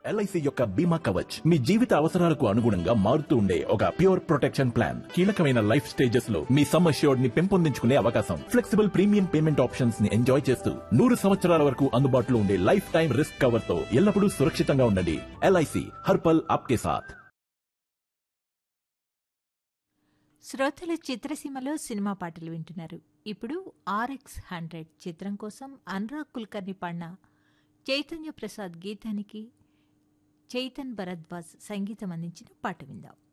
LIC యొక్క బీమా కవచ్ మీ జీవిత అవసరాలకు అనుగుణంగా మారుతూ ఉండే ఒక ప్యూర్ ప్రొటెక్షన్ ప్లాన్ కీలకమైన లైఫ్ స్టేజెస్ లో మీ సమ్ అష్యూర్డ్ ని పెంపొందించుకునే అవకాశం ఫ్లెక్సిబుల్ ప్రీమియం పేమెంట్ ఆప్షన్స్ ని ఎంజాయ్ చేస్తూ నూరు సంవత్సరాల వరకు అందుబాటులో ఉండే లైఫ్ టైం రిస్క్ కవర్ తో ఎల్లప్పుడూ సురక్షితంగా ఉండండి ఎల్ఐసి హర్పల్ ఆప్కే సాథ్ శ్రోతలు చిత్రసీమలో సినిమా పాటలు వింటున్నారు ఇప్పుడు ఆర్ఎక్స్ హండ్రెడ్ చిత్రం కోసం అనురాగ్ కుల్కర్ని పాడిన చైతన్య ప్రసాద్ గీతానికి చైతన్ భరద్వాజ్ సంగీతం అందించిన పాట విందాం